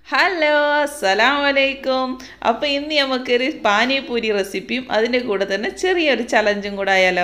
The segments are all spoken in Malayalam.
ഹലോ അസ്സലാം വലൈക്കും അപ്പോൾ ഇന്ന് നമുക്കൊരു പാനിപൂരി റെസിപ്പിയും അതിൻ്റെ കൂടെ തന്നെ ചെറിയൊരു ചലഞ്ചും കൂടെ ആയാലോ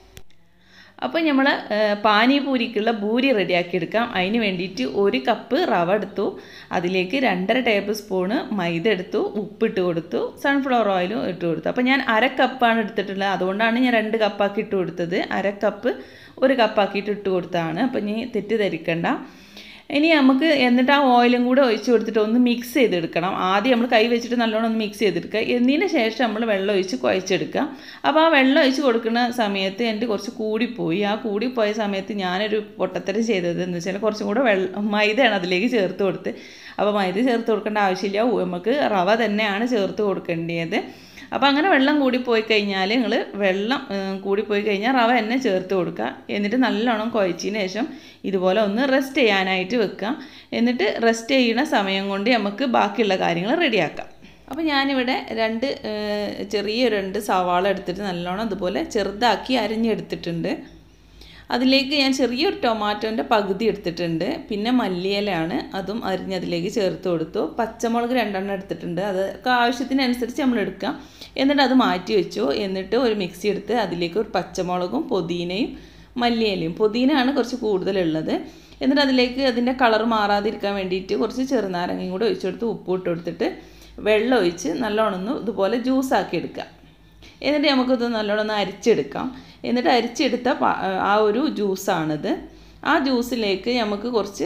അപ്പോൾ നമ്മൾ പാനിപൂരിക്കുള്ള ബൂരി റെഡിയാക്കി എടുക്കാം അതിന് വേണ്ടിയിട്ട് ഒരു കപ്പ് റവ എടുത്തു അതിലേക്ക് രണ്ടര ടേബിൾ സ്പൂണ് മൈദ എടുത്തു ഉപ്പിട്ട് കൊടുത്തു സൺഫ്ലവർ ഓയിലും ഇട്ട് കൊടുത്തു അപ്പോൾ ഞാൻ അര കപ്പാണ് എടുത്തിട്ടുള്ളത് അതുകൊണ്ടാണ് ഞാൻ രണ്ട് കപ്പാക്കി ഇട്ട് കൊടുത്തത് അര കപ്പ് ഒരു കപ്പാക്കിയിട്ട് ഇട്ട് കൊടുത്തതാണ് അപ്പോൾ ഇനി തെറ്റിദ്ധരിക്കണ്ട ഇനി നമുക്ക് എന്നിട്ട് ആ ഓയിലും കൂടെ ഒഴിച്ച് കൊടുത്തിട്ട് ഒന്ന് മിക്സ് ചെയ്തെടുക്കണം ആദ്യം നമ്മൾ കൈ വെച്ചിട്ട് നല്ലോണം ഒന്ന് മിക്സ് ചെയ്തെടുക്കുക എന്നതിന് ശേഷം നമ്മൾ വെള്ളം ഒഴിച്ച് കുഴച്ചെടുക്കുക അപ്പോൾ ആ വെള്ളം ഒഴിച്ച് കൊടുക്കുന്ന സമയത്ത് എൻ്റെ കുറച്ച് കൂടിപ്പോയി ആ കൂടിപ്പോയ സമയത്ത് ഞാനൊരു പൊട്ടത്തരം ചെയ്തത് എന്ന് വെച്ചാൽ കുറച്ചും കൂടെ വെള്ളം മൈദയാണ് അതിലേക്ക് ചേർത്ത് കൊടുത്ത് അപ്പോൾ മൈദ ചേർത്ത് കൊടുക്കേണ്ട ആവശ്യമില്ല നമുക്ക് റവ തന്നെയാണ് ചേർത്ത് കൊടുക്കേണ്ടത് അപ്പോൾ അങ്ങനെ വെള്ളം കൂടിപ്പോയി കഴിഞ്ഞാൽ നിങ്ങൾ വെള്ളം കൂടിപ്പോയി കഴിഞ്ഞാൽ റവ തന്നെ ചേർത്ത് കൊടുക്കുക എന്നിട്ട് നല്ലോണം കുഴച്ചതിന് ശേഷം ഇതുപോലെ ഒന്ന് റെസ്റ്റ് ചെയ്യാനായിട്ട് വെക്കുക എന്നിട്ട് റെസ്റ്റ് ചെയ്യുന്ന സമയം കൊണ്ട് നമുക്ക് ബാക്കിയുള്ള കാര്യങ്ങൾ റെഡിയാക്കാം അപ്പോൾ ഞാനിവിടെ രണ്ട് ചെറിയ രണ്ട് സവാള എടുത്തിട്ട് നല്ലോണം ഇതുപോലെ ചെറുതാക്കി അരിഞ്ഞെടുത്തിട്ടുണ്ട് അതിലേക്ക് ഞാൻ ചെറിയൊരു ടൊമാറ്റോൻ്റെ പകുതി എടുത്തിട്ടുണ്ട് പിന്നെ മല്ലിയിലാണ് അതും അരിഞ്ഞതിലേക്ക് ചേർത്ത് കൊടുത്തു പച്ചമുളക് രണ്ടെണ്ണം എടുത്തിട്ടുണ്ട് അതൊക്കെ ആവശ്യത്തിനനുസരിച്ച് നമ്മൾ എടുക്കാം എന്നിട്ട് അത് മാറ്റി വെച്ചു എന്നിട്ട് ഒരു മിക്സി എടുത്ത് അതിലേക്ക് ഒരു പച്ചമുളകും പുതിനയും മല്ലിയിലയും പുതിനയാണ് കുറച്ച് കൂടുതലുള്ളത് എന്നിട്ട് അതിലേക്ക് അതിൻ്റെ കളർ മാറാതിരിക്കാൻ വേണ്ടിയിട്ട് കുറച്ച് ചെറുനാരങ്ങയും കൂടെ ഒഴിച്ചു കൊടുത്ത് ഉപ്പ് ഇട്ട് കൊടുത്തിട്ട് വെള്ളം ഒഴിച്ച് നല്ലോണം ഒന്ന് ഇതുപോലെ ജ്യൂസാക്കി എടുക്കുക എന്നിട്ട് നമുക്കിത് നല്ലോണം ഒന്ന് അരിച്ചെടുക്കാം എന്നിട്ട് അരിച്ചെടുത്ത ആ ഒരു ജ്യൂസാണിത് ആ ജ്യൂസിലേക്ക് നമുക്ക് കുറച്ച്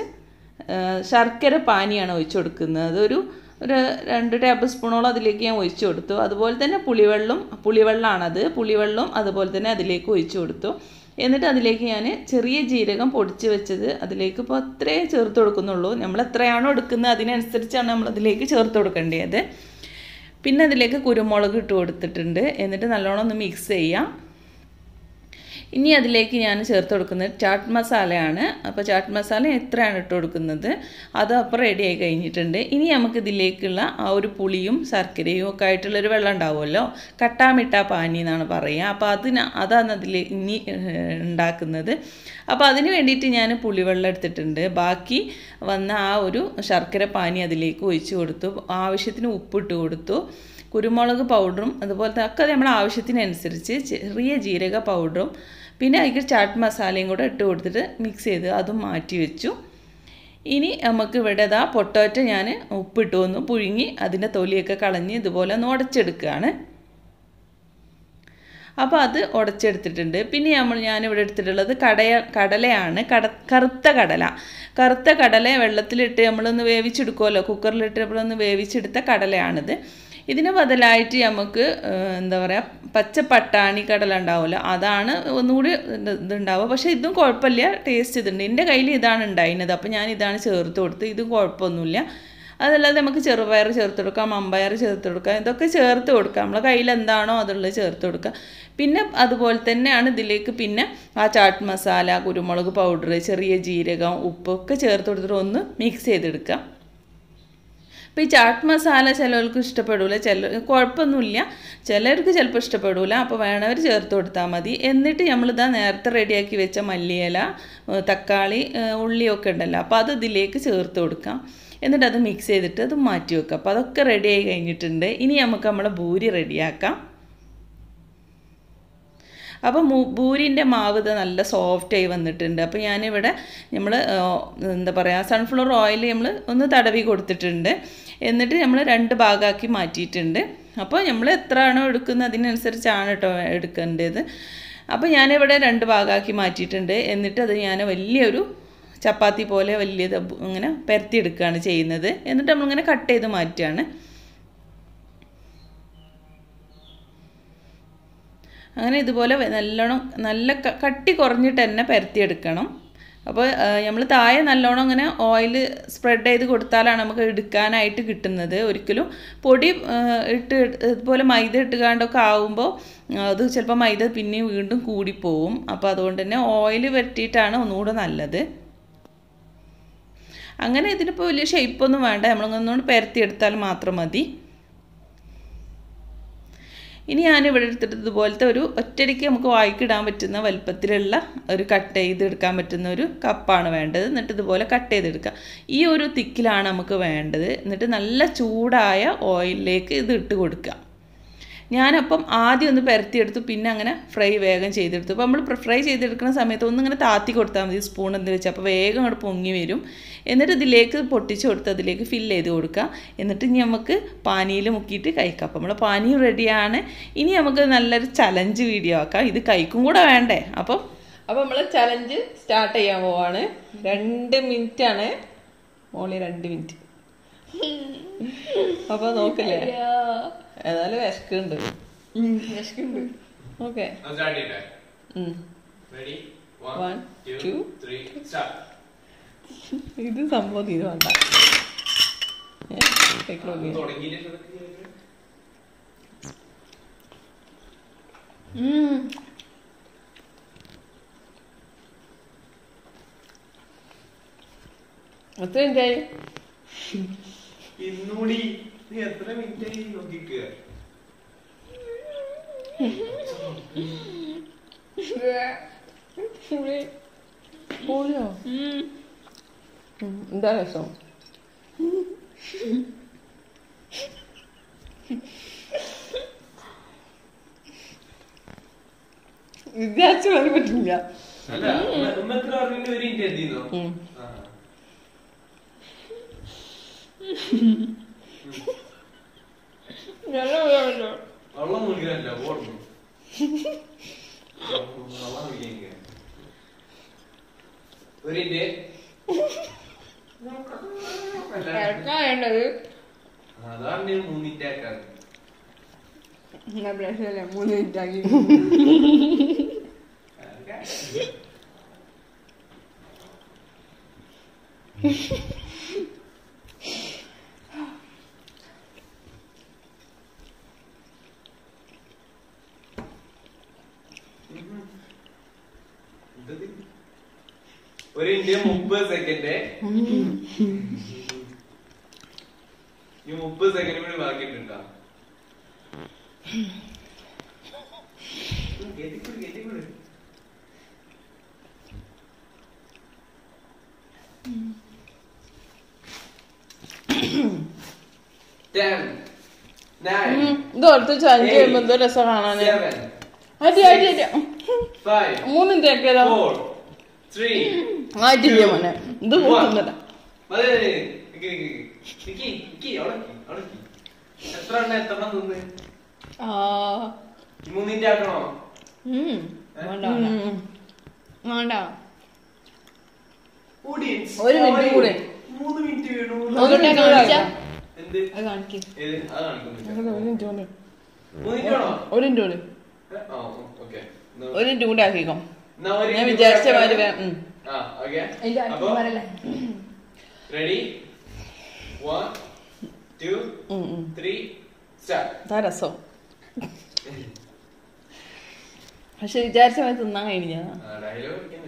ശർക്കര പാനിയാണ് ഒഴിച്ചു കൊടുക്കുന്നത് അതൊരു ഒരു രണ്ട് ടേബിൾ സ്പൂണോളം അതിലേക്ക് ഞാൻ ഒഴിച്ചു കൊടുത്തു അതുപോലെ തന്നെ പുളിവെള്ളം പുളിവെള്ളമാണത് പുളിവെള്ളം അതുപോലെ തന്നെ അതിലേക്ക് ഒഴിച്ചു കൊടുത്തു എന്നിട്ട് അതിലേക്ക് ഞാൻ ചെറിയ ജീരകം പൊടിച്ച് വെച്ചത് അതിലേക്ക് ഇപ്പോൾ അത്രേ ചേർത്ത് കൊടുക്കുന്നുള്ളൂ നമ്മൾ എത്രയാണോ എടുക്കുന്നത് അതിനനുസരിച്ചാണ് നമ്മൾ അതിലേക്ക് ചേർത്ത് കൊടുക്കേണ്ടത് പിന്നെ അതിലേക്ക് കുരുമുളക് ഇട്ട് കൊടുത്തിട്ടുണ്ട് എന്നിട്ട് നല്ലോണം ഒന്ന് മിക്സ് ചെയ്യാം ഇനി അതിലേക്ക് ഞാൻ ചേർത്ത് കൊടുക്കുന്നത് ചാട്ട് മസാലയാണ് അപ്പോൾ ചാട്ട് മസാല എത്രയാണ് ഇട്ട് കൊടുക്കുന്നത് അത് അപ്പോൾ റെഡി ആയി കഴിഞ്ഞിട്ടുണ്ട് ഇനി നമുക്ക് ഇതിലേക്കുള്ള ആ ഒരു പുളിയും ശർക്കരയും ഒക്കെ ആയിട്ടുള്ളൊരു വെള്ളം ഉണ്ടാവുമല്ലോ കട്ടാമിട്ട പാനി എന്നാണ് പറയുക അപ്പോൾ അതിന് അതാണ് അതിൽ ഇനി ഉണ്ടാക്കുന്നത് അപ്പോൾ അതിന് വേണ്ടിയിട്ട് ഞാൻ പുളിവെള്ളം എടുത്തിട്ടുണ്ട് ബാക്കി വന്ന ആ ഒരു ശർക്കര പാനി അതിലേക്ക് ഒഴിച്ചു കൊടുത്തു ആവശ്യത്തിന് ഉപ്പിട്ട് കൊടുത്തു കുരുമുളക് പൗഡറും അതുപോലത്തെ ഒക്കെ നമ്മൾ ആവശ്യത്തിനനുസരിച്ച് ചെറിയ ജീരക പൗഡറും പിന്നെ അതിൽ ചാട്ട് മസാലയും കൂടെ ഇട്ട് കൊടുത്തിട്ട് മിക്സ് ചെയ്ത് അതും മാറ്റി വെച്ചു ഇനി നമുക്ക് ഇവിടെ ഇതാ പൊട്ടോറ്റ ഞാൻ ഉപ്പിട്ട് ഒന്ന് പുഴുങ്ങി അതിൻ്റെ തൊലിയൊക്കെ കളഞ്ഞ് ഇതുപോലെ ഒന്ന് ഉടച്ചെടുക്കുകയാണ് അപ്പോൾ അത് ഉടച്ചെടുത്തിട്ടുണ്ട് പിന്നെ നമ്മൾ ഞാനിവിടെ എടുത്തിട്ടുള്ളത് കടയ കടലയാണ് കട കറുത്ത കടല കറുത്ത കടല വെള്ളത്തിലിട്ട് നമ്മളൊന്ന് വേവിച്ചെടുക്കുമല്ലോ കുക്കറിലിട്ട് നമ്മളൊന്ന് വേവിച്ചെടുത്ത കടലയാണിത് ഇതിന് ബദലായിട്ട് നമുക്ക് എന്താ പറയുക പച്ച പട്ടാണി കടല ഉണ്ടാവുമല്ലോ അതാണ് ഒന്നുകൂടി ഇതുണ്ടാവുക പക്ഷേ ഇതും കുഴപ്പമില്ല ടേസ്റ്റ് ഇതുണ്ട് എൻ്റെ കയ്യിൽ ഇതാണ് ഉണ്ടായിരുന്നത് അപ്പോൾ ഞാൻ ഇതാണ് ചേർത്ത് കൊടുത്ത് ഇതും കുഴപ്പമൊന്നുമില്ല അതല്ലാതെ നമുക്ക് ചെറുപയർ ചേർത്ത് കൊടുക്കാം മമ്പയർ ചേർത്ത് കൊടുക്കാം ഇതൊക്കെ ചേർത്ത് കൊടുക്കാം നമ്മളെ കയ്യിൽ എന്താണോ അതുള്ളത് ചേർത്ത് കൊടുക്കുക പിന്നെ അതുപോലെ തന്നെയാണ് ഇതിലേക്ക് പിന്നെ ആ ചാട്ട് മസാല കുരുമുളക് പൗഡർ ചെറിയ ജീരകം ഉപ്പൊക്കെ ചേർത്ത് കൊടുത്തിട്ട് ഒന്ന് മിക്സ് ചെയ്തെടുക്കുക അപ്പോൾ ഈ ചാട്ട് മസാല ചിലർക്ക് ഇഷ്ടപ്പെടില്ല ചില കുഴപ്പമൊന്നുമില്ല ചിലർക്ക് ചിലപ്പോൾ ഇഷ്ടപ്പെടില്ല അപ്പോൾ വേണവർ ചേർത്ത് കൊടുത്താൽ മതി എന്നിട്ട് നമ്മളിതാ നേരത്തെ റെഡിയാക്കി വെച്ച മല്ലിയില തക്കാളി ഉള്ളിയൊക്കെ ഉണ്ടല്ലോ അപ്പോൾ അത് ഇതിലേക്ക് ചേർത്ത് കൊടുക്കാം എന്നിട്ട് അത് മിക്സ് ചെയ്തിട്ട് അത് മാറ്റി വെക്കാം അപ്പോൾ അതൊക്കെ റെഡി ആയി കഴിഞ്ഞിട്ടുണ്ട് ഇനി നമുക്ക് നമ്മളെ ഭൂരി റെഡിയാക്കാം അപ്പോൾ ഭൂരിൻ്റെ മാവ് ഇത് നല്ല സോഫ്റ്റായി വന്നിട്ടുണ്ട് അപ്പോൾ ഞാനിവിടെ നമ്മൾ എന്താ പറയുക സൺഫ്ലവർ ഓയിൽ നമ്മൾ ഒന്ന് തടവി കൊടുത്തിട്ടുണ്ട് എന്നിട്ട് നമ്മൾ രണ്ട് ഭാഗമാക്കി മാറ്റിയിട്ടുണ്ട് അപ്പോൾ നമ്മൾ എത്രയാണോ എടുക്കുന്നത് അതിനനുസരിച്ചാണ് കേട്ടോ എടുക്കേണ്ടത് അപ്പോൾ ഞാനിവിടെ രണ്ട് ഭാഗമാക്കി മാറ്റിയിട്ടുണ്ട് എന്നിട്ട് അത് ഞാൻ വലിയൊരു ചപ്പാത്തി പോലെ വലിയത് ഇങ്ങനെ പരത്തിയെടുക്കുകയാണ് ചെയ്യുന്നത് എന്നിട്ട് നമ്മളിങ്ങനെ കട്ട് ചെയ്ത് മാറ്റുകയാണ് അങ്ങനെ ഇതുപോലെ നല്ലോണം നല്ല കട്ടി കുറഞ്ഞിട്ട് തന്നെ പരത്തിയെടുക്കണം അപ്പോൾ നമ്മൾ താഴെ നല്ലോണം ഇങ്ങനെ ഓയിൽ സ്പ്രെഡ് ചെയ്ത് കൊടുത്താലാണ് നമുക്ക് എടുക്കാനായിട്ട് കിട്ടുന്നത് ഒരിക്കലും പൊടി ഇട്ട് ഇതുപോലെ മൈദ ഇട്ടുകാണ്ടൊക്കെ ആവുമ്പോൾ അത് ചിലപ്പോൾ മൈദ പിന്നെയും വീണ്ടും കൂടിപ്പോവും അപ്പോൾ അതുകൊണ്ട് തന്നെ ഓയിൽ വരട്ടിയിട്ടാണ് ഒന്നുകൂടെ നല്ലത് അങ്ങനെ ഇതിനിപ്പോൾ വലിയ ഷേപ്പൊന്നും വേണ്ട നമ്മളൊന്നുകൊണ്ട് പരത്തിയെടുത്താൽ മാത്രം മതി ഇനി ഞാൻ ഇവിടെ എടുത്തിട്ട് ഇതുപോലത്തെ ഒരു ഒറ്റയടിക്ക് നമുക്ക് വായിക്കിടാൻ പറ്റുന്ന വലുപ്പത്തിലുള്ള ഒരു കട്ട് ചെയ്തെടുക്കാൻ പറ്റുന്ന ഒരു കപ്പാണ് വേണ്ടത് എന്നിട്ട് ഇതുപോലെ കട്ട് ചെയ്തെടുക്കുക ഈ ഒരു തിക്കിലാണ് നമുക്ക് വേണ്ടത് എന്നിട്ട് നല്ല ചൂടായ ഓയിലിലേക്ക് ഇത് ഇട്ട് കൊടുക്കുക ഞാനപ്പം ആദ്യം ഒന്ന് പരത്തിയെടുത്തു പിന്നെ അങ്ങനെ ഫ്രൈ വേഗം ചെയ്തെടുത്തു അപ്പോൾ നമ്മൾ ഫ്രൈ ചെയ്തെടുക്കുന്ന സമയത്ത് ഒന്നിങ്ങനെ താത്തി കൊടുത്താൽ മതി സ്പൂൺ എന്ത് വെച്ചാൽ അപ്പോൾ വേഗം അങ്ങോട്ട് പൊങ്ങി വരും എന്നിട്ട് ഇതിലേക്ക് പൊട്ടിച്ച് കൊടുത്ത് അതിലേക്ക് ഫില്ല് ചെയ്ത് കൊടുക്കുക എന്നിട്ട് ഇനി നമുക്ക് പാനിയിൽ മുക്കിയിട്ട് കഴിക്കാം അപ്പോൾ നമ്മൾ പാനിയും റെഡിയാണ് ഇനി നമുക്ക് നല്ലൊരു ചലഞ്ച് വീഡിയോ ആക്കാം ഇത് കഴിക്കും കൂടെ വേണ്ടേ അപ്പോൾ അപ്പോൾ നമ്മൾ ചലഞ്ച് സ്റ്റാർട്ട് ചെയ്യാൻ പോവാണ് രണ്ട് മിനിറ്റ് ആണ് മോളി രണ്ട് മിനിറ്റ് അപ്പോൾ നോക്കില്ലേ ഏതായാലും വിശക്കുണ്ട് വിശക്കുണ്ട് okay I'll start it back. Ready? One, One, two, two. three, start. ഇത് സംഭവം തീരെ വേണ്ട ഏ, കഴിക്കാൻ നോക്കിയേ. തുടങ്ങിയിട്ട് ഇതൊക്കെ ഉം. എത്ര മിനിറ്റായി ഇന്നൂടി നീ എത്ര മിനിറ്റ് ആയി നോക്കിക്കുക പോളിയോ എന്താ രസം വിചാരിച്ചു പറയാൻ പറ്റില്ല അല്ല ഉമ്മ- ഉമ്മ എത്ര പറഞ്ഞിട്ട് ഒരു മിനിറ്റ് എത്തിന്നോ ഉം. ആ. വെള്ളം കുടിക്കാനല്ല ഓടുന്നു വെള്ളം കുടിക്കാൻ ഒരു മിനിറ്റ് വേണ്ടത് അതാണ് ഞാൻ മൂന്ന് മിനിറ്റ് ആക്കാൻ മൂന്ന് മിനിറ്റ് ആക്കി ഒരു ഇന്ത്യ മുപ്പത് സെക്കൻഡ് ഈ മുപ്പത് സെക്കൻഡ് കൂടി ബാക്കിയിട്ടുണ്ടോ കേട്ടിക്കൂടി കേട്ടിക്കൂടി Ten, nine, ഇത് അടുത്ത് ചലഞ്ച് ചെയ്യുമ്പോ എന്തോ രസം കാണാന് seven, അടി അടി അടി five, മൂന്ന് മിനിറ്റ് ആക്കിയാലോ four, three, ആയിട്ടില്ല മോനെ ഇത് കൂട്ടുന്നില്ല മതി, മതി, നിക്ക്, നിക്ക്, നിക്ക്. നിക്ക്, നിക്ക്, അവിടെ നിക്ക്, അവിടെ നിക്ക്. എത്ര എണ്ണ എത്ര എണ്ണം തിന്ന് ആ മൂന്നിന്റെ ആക്കണോ ഉം. വേണ്ട ഉം. വേണ്ട Audience, ഒരു minute കൂടെ. മൂന്ന് മിനിറ്റ് വേണു ഒരു minute കൂടെ കാണിച്ചാ? ആക്കാം. എന്ത് അത് കാണിക്ക് ഏത് അത് കാണിക്കുന്നില്ല ഒരു മിനിറ്റ് കൂടെ. മൂന്ന് മിനിറ്റ് വേണോ ഒരു മിനിറ്റ് കൂടെ ഏ, ആ ഓക്കെ ഒരു മിനിറ്റ് കൂടെ ആക്കിക്കോ എന്നാ ഒരു ഞാൻ minute വിചാരിച്ച കൂടെ മാതിരി ആക്കാം. വേ- ഉം. ആ ഓക്കെ അതിന്റെ അപ്പൊ വരല്ലേ റെഡി വൺ ടു ഉം, ഉം. ത്രീ സ്റ്റാർട്ട് അതാ രസം പക്ഷെ വിചാരിച്ച മാതിരി തിന്നാൻ കഴിഞ്ഞ ഡയലോഗ്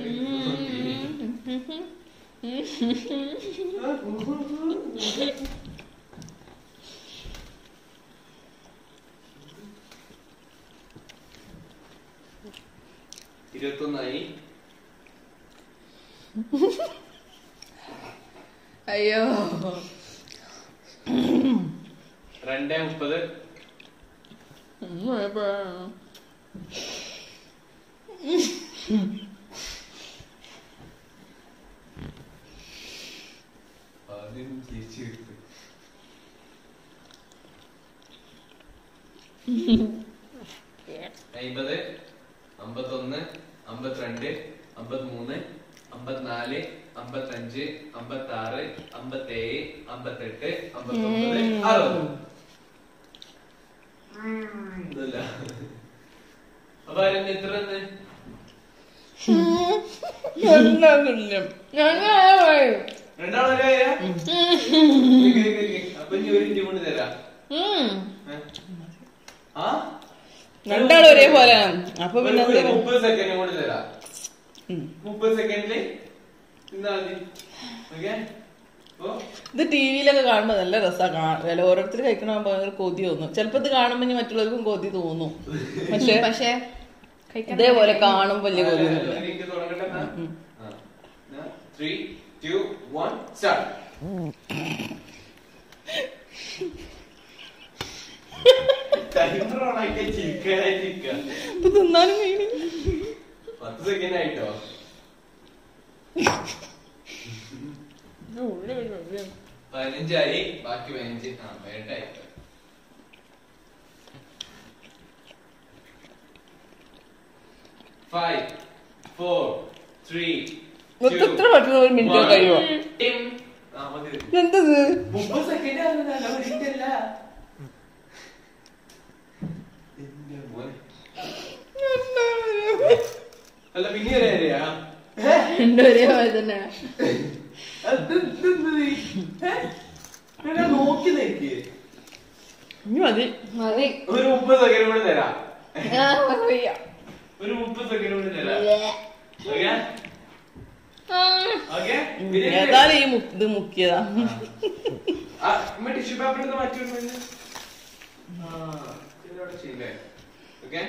ഇരുപത്തൊന്നായി അയ്യോ രണ്ട് മുപ്പത് ആദ്യം തിരിച്ചു കിട്ടും അമ്പത് അമ്പത്തൊന്ന് അമ്പത്തിരണ്ട് അമ്പത്തിമൂന്ന് അമ്പത്തിനാല് അമ്പത്തഞ്ച് അമ്പത്താറ് അമ്പത്തേഴ് അമ്പത്തെട്ട് അമ്പത്തൊമ്പത് അറുപത് ഇതല്ല അപ്പൊ അതിന് എത്ര തന്നെ രണ്ടാളൊരു അപ്പൊ ഇനി ഒരു മിനിറ്റ് കൊണ്ട് തരാം ഏ? ആ രണ്ടാളും ഒരേപോലെയാണ് അപ്പൊ പിന്നെ ഒരു- ഒരു തരും. മുപ്പത് സെക്കൻഡ് കൊണ്ട് തരാം ഉം. മുപ്പത് സെക്കൻഡില് തിന്നാ മതി ഓക്കെ ഓ ഇത് ടി വിയിലൊക്കെ കാണുമ്പോൾ നല്ല രസമാണ് കാണാൻ ഓരോരുത്തർ കഴിക്കണ ഭയങ്കര കൊതി തോന്നും ചിലപ്പോൾ ഇത് കാണുമ്പോൾ ഇനി മറ്റുള്ളവർക്കും കൊതി തോന്നും പക്ഷെ പക്ഷേ കഴിക്കാൻ ഇതേപോലെ കാണും വലിയ കൊതി ഒന്നുമില്ല എനിക്ക് തുടങ്ങട്ടെ three two one start timer on ആക്കിയ ചിരിക്കാനായിട്ടിരിക്കുക ഇപ്പൊ തിന്നാനും കഴിയണി പത്ത് സെക്കൻഡ് ആയിട്ടോ പതിനഞ്ചായി ബാക്കി പതിനഞ്ച് ആ പതിനെട്ടായി ഫൈവ് ഫോർ ത്രീ ഇതൊക്കെ എത്ര പെട്ടെന്ന് ഒരു മിനിറ്റ് കഴിയുമോ എന്തത് മുപ്പത് സെക്കൻഡ് ആകുന്നതല്ല ഒരിക്കലല്ല എന്റെ മോനെ. അല്ല പിന്നെ ഒരു കാര്യാ രണ്ടും ഒരേപോലെ തന്നെ അത് ഇതെന്ത് നീ? ഏ? എടാ, നോക്കി നിക്ക്. ഇനി മതി മതി ഒരു മുപ്പത് സെക്കൻഡ് കൂടെ തരാം ആ, വയ്യ. ഒരു മുപ്പത് സെക്കൻഡ് കൂടെ തരാം ഓക്കെ ആ. ഓക്കെ ഏതായാലും ഈ മു- ഇത് മുക്കിയതാ ടിഷ്യൂ പേപ്പർ എടുത്ത് മാറ്റി വിടുന്നത് ആ ഇതിലൂടെ ചെയ്യില്ലേ ഓക്കെ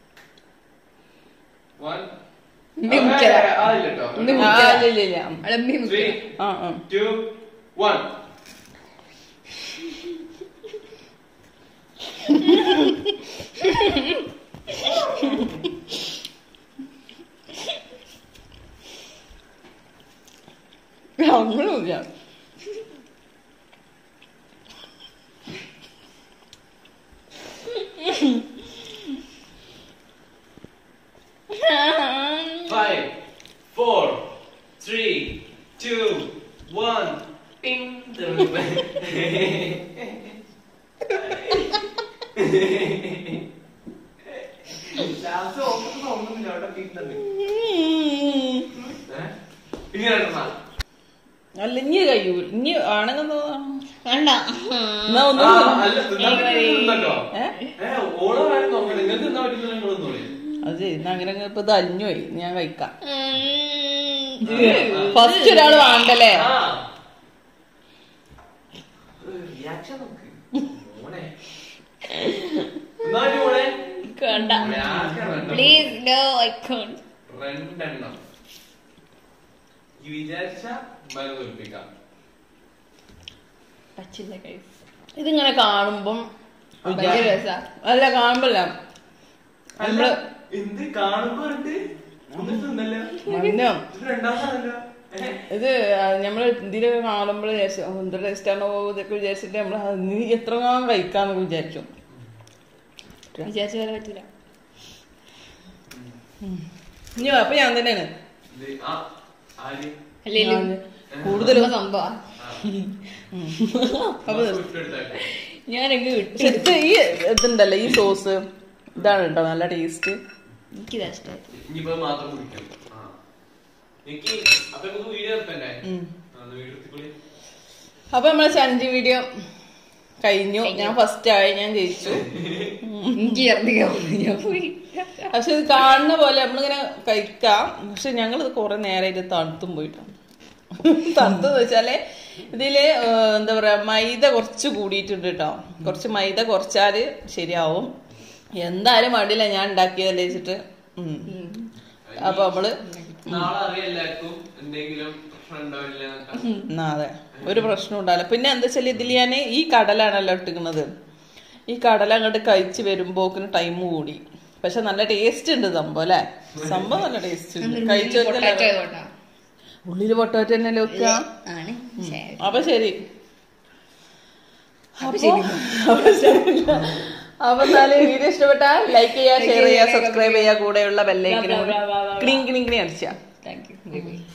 വൺ ഇനി മുക്കിയതാ. ആയില്ല കേട്ടോ ഇനി ആ, മുക്കിയതാ. ഇല്ല, ഇല്ല, ഇല്ല. അളമ്പി ത്രീ മുക്കിയതാ. ആ ആ ടു വൺ അങ്ങനെ മതിയാ five four three two one ടിങ് ലാസ്റ്റ് ഓഫീസ് തോന്നുന്നില്ല അവിടെ കിട്ടുന്നുണ്ട് പിന്നെ രണ്ടെണ്ണം അല്ല ഇനി കഴിയൂ ഇനി ആണെങ്കിൽ വേണ്ട എന്നാ ഒന്ന് ആ, അല്ല, തിന്നാൻ പറ്റുന്നത് തിന്നട്ടോ. ഏ? ഏ, ഓള് വേണം നോക്കണ്ട. നിങ്ങൾക്ക് തിന്നാൻ പറ്റുന്നത് നിങ്ങൾ തിന്നോളി. അത് ശരി എന്നാ അങ്ങനെ അങ്ങ് ഇപ്പൊ ഇത് അലിഞ്ഞു പോയി ഞാൻ കഴിക്കാം ഉം. ഫസ്റ്റ് ഒരാൾ വേണ്ടല്ലേ ആ. ഒരു reaction നോക്ക്. മോനെ. തിന്നാൻ പറ്റുമോ മോളെ? വേണ്ട മോളെ, ആർക്കാ വേണ്ടത്? പ്ലീസ് നോ ഐ കോണ്ട് രണ്ടെണ്ണം ഈ വിചാരിച്ച മരം തോൽപ്പിക്കാം പറ്റില്ല ഗൈസ് ഇതിങ്ങനെ കാണുമ്പം ഭയങ്കര രസാ അല്ല കാണുമ്പല്ല നമ്മള് എന്ത് കാണുമ്പോ ഉണ്ട് ഒന്നും തിന്നല്ലോ മഞ്ഞോ ഇത് രണ്ടാമതാണല്ലോ ഏ? ഇത് നമ്മള് ഇതിലൊക്കെ കാണുമ്പോൾ വിചാരിച്ചു "ഓ, എന്ത് ടേസ്റ്റ് ആണോ ഇതൊക്കെ വിചാരിച്ചിട്ട് നമ്മള് നീ എത്ര കാണാൻ കഴിക്കാന്നൊക്കെ വിചാരിച്ചു വിചാരിച്ച പോലെ പറ്റില്ല ഇനി അപ്പൊ ഞാൻ തന്നെയാണ് ഇത് ആ ആര് അല്ലേലും ഞാൻ കൂടുതലും സംഭവം അപ്പൊ വിട്ടെടുത്താട്ടെ. ഞാനങ്ങ് വിട്ടു ശരിക്കും ഈ ഇതുണ്ടല്ലോ ഈ സോസ് ഇതാണ് കേട്ടോ നല്ല ടേസ്റ്റ് എനിക്കിതാ ഇഷ്ടമായി ഇനിയിപ്പോ അത് മാത്രം കുടിക്കും ആ. എനിക്ക് അപ്പൊ നമുക്ക് വീഡിയോ എടുത്തല്ലേ ഉം. ആ, ഒന്ന് വീഡിയോ എടുത്തിക്കോളി അപ്പൊ നമ്മളെ ചലഞ്ച് വീഡിയോ കഴിഞ്ഞു ഞാൻ ഫസ്റ്റ് ആയി ഞാൻ ജയിച്ചു എനിക്ക് ഇറങ്ങിയോ ഞാൻ പോയി പക്ഷെ ഇത് കാണുന്ന പോലെ നമ്മളിങ്ങനെ കഴിക്കാം പക്ഷെ ഞങ്ങൾ ഇത് കുറെ നേരമായിട്ട് തണുത്തും പോയിട്ടാണ് തണുത്തെന്ന് വെച്ചാല് ഇതില് ഏഹ്, എന്താ പറയാ മൈദ കുറച്ച് കൂടിയിട്ടുണ്ട് കേട്ടോ കുറച്ച് മൈദ കുറച്ചാല് ശരിയാവും എന്തായാലും വേണ്ടില്ല ഞാൻ ഉണ്ടാക്കിയതല്ലേ വെച്ചിട്ട് ഉം. അപ്പൊ നമ്മള് നാളെ അറിയാം എല്ലാവർക്കും എന്തെങ്കിലും പ്രശ്നം ഉണ്ടാവില്ല എന്നൊക്കെ. എന്നാ അതെ ഒരു പ്രശ്നം ഉണ്ടാവില്ല പിന്നെ എന്താ വെച്ചാൽ ഇതിൽ ഞാൻ ഈ കടലാണല്ലോ ഇട്ടിക്കുന്നത് ഈ കടല അങ്ങോട്ട് കഴിച്ച് വരുമ്പോക്കിന് ടൈം കൂടി പക്ഷെ നല്ല ടേസ്റ്റ് ഉണ്ട് സംഭവം അല്ലേ സംഭവം നല്ല ടേസ്റ്റ് ഉണ്ട് കഴിച്ചു പൊട്ടാറ്റോ ആയതുകൊണ്ടാ ഉള്ളില് പൊട്ടാറ്റോ തന്നെയല്ലേ വെക്കുക ആണ് ശരി. അപ്പൊ ശരി അപ്പൊ അപ്പൊ ശരി. അപ്പൊ ശരി. അപ്പൊ എന്നാലും വീഡിയോ ഇഷ്ടപ്പെട്ടാൽ ലൈക്ക് ചെയ്യുക ഷെയർ ചെയ്യുക സബ്സ്ക്രൈബ് ചെയ്യുക കൂടെയുള്ള ബെല്ലൈക്കിനും ക്ലീൻ ക്ലീൻ ക്ലീൻ അടിച്ചാ താങ്ക് യു ബൈ ബൈ